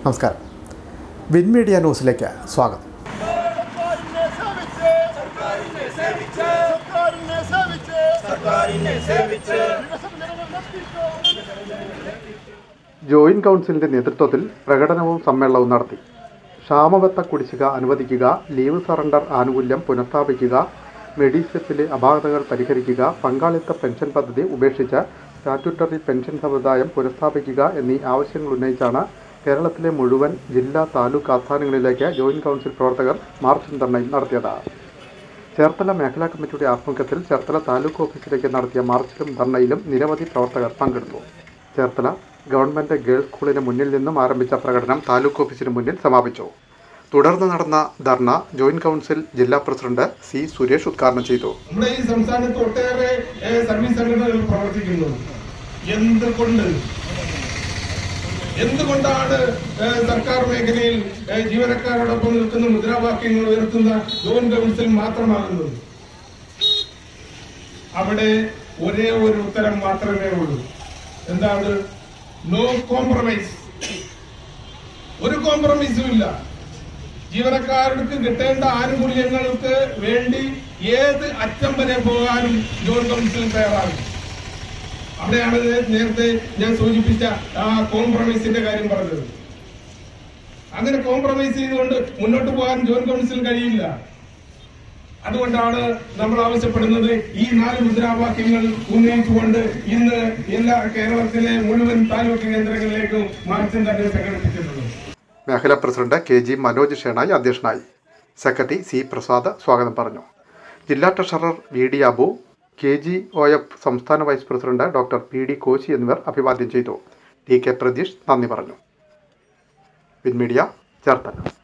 നമസ്കാരം win media ന്യൂസിലേക്ക് സ്വാഗതം സർക്കാരിനെ സേവിച്ച് സർക്കാരിനെ സേവിച്ച് സർക്കാരിനെ സേവിച്ച് ജോയിന്റ് കൗൺസിലിന്റെ നേതൃത്വത്തിൽ പ്രകടനവും സമ്മേളനവും നടത്തി ക്ഷാമബത്ത കുടിശ്ശിക അനുവദിക്കുക ലീവ് സറണ്ടർ ആനുകൂല്യം പുനഃസ്ഥാപിക്കുക മെഡിസെപ്പിലെ അപാകതകൾ പരിഹരിക്കുക പങ്കാളിത്ത പെൻഷൻ പദ്ധതി ഉപേക്ഷിച്ച് സ്റ്റാറ്റ്യൂട്ടറി പെൻഷൻ സമുദായം പുനഃസ്ഥാപിക്കുക എന്നീ ആവശ്യങ്ങൾ ഉന്നയിച്ചാണ് കേരളത്തിലെ മുഴുവൻ ജില്ലാ താലൂക്ക് ആസ്ഥാനങ്ങളിലേക്ക് ജോയിന്റ് കൗൺസിൽ പ്രവർത്തകർ മാർച്ചും ധർണയും നടത്തിയത് ചേർത്തല മേഖലാ കമ്മിറ്റിയുടെ ആഭിമുഖ്യത്തിൽ ചേർത്തല താലൂക്ക് ഓഫീസിലേക്ക് നടത്തിയ മാർച്ചിലും ധർണയിലും നിരവധി പ്രവർത്തകർ പങ്കെടുത്തു ചേർത്തല ഗവൺമെന്റ് ഗേൾസ് സ്കൂളിന് മുന്നിൽ നിന്നും ആരംഭിച്ച പ്രകടനം താലൂക്ക് ഓഫീസിന് മുന്നിൽ സമാപിച്ചു തുടർന്ന് നടന്ന ധർണ ജോയിന്റ് കൗൺസിൽ ജില്ലാ പ്രസിഡന്റ് സി സുരേഷ് ഉദ്ഘാടനം ചെയ്തു നമ്മുടെ ഈ സംസ്ഥാനത്ത് ഒട്ടേറെ ഏഹ്, സർവീസ് സംഘടനകൾ പ്രവർത്തിക്കുന്നു എന്തുകൊണ്ട് എന്തുകൊണ്ടാണ് ഏഹ്, സർക്കാർ മേഖലയിൽ ഏഹ്, ജീവനക്കാരോടൊപ്പം നിൽക്കുന്ന മുദ്രാവാക്യങ്ങൾ ഉയർത്തുന്ന ജോയിന്റ് കൗൺസിൽ മാത്രമാകുന്നത് അവിടെ ഒരേ ഒരു ഉത്തരം മാത്രമേ ഉള്ളൂ എന്താണ് നോ കോംപ്രമൈസ് ഒരു കോംപ്രമൈസും ഇല്ല ജീവനക്കാർക്ക് കിട്ടേണ്ട ആനുകൂല്യങ്ങൾക്ക് വേണ്ടി ഏത് അറ്റം വരെ പോകാനും ജോൺ കൗൺസിൽ തയ്യാറാകും അവിടെയാണ് നേ- നേരത്തെ ഞാൻ സൂചിപ്പിച്ച ആ കോംപ്രമൈസിന്റെ കാര്യം പറഞ്ഞത് അങ്ങനെ കോംപ്രമൈസ് ചെയ്തുകൊണ്ട് മുന്നോട്ട് പോകാൻ ജോൺ കൗൺസിൽ കഴിയില്ല അതുകൊണ്ടാണ് നമ്മൾ ആവശ്യപ്പെടുന്നത് ഈ നാല് മുദ്രാവാക്യങ്ങൾ ഉന്നയിച്ചുകൊണ്ട് ഇന്ന് എല്ലാ കേരളത്തിലെ മുഴുവൻ താലൂക്ക് കേന്ദ്രങ്ങളിലേക്കും മാർച്ചും തന്നെ സംഘടിപ്പിച്ചിട്ടുള്ളത് മേഖലാ president K G Manoj Shenoy അധ്യക്ഷനായി സെക്രട്ടറി സി പ്രസാദ് സ്വാഗതം പറഞ്ഞു ജില്ലാ treasurer V D Abu K G O F സംസ്ഥാന vice president doctor P D Koshy എന്നിവർ അഭിവാദ്യം ചെയ്തു ടി കെ പ്രതീഷ് നന്ദി പറഞ്ഞു വിൻ മീഡിയ ചേർത്തല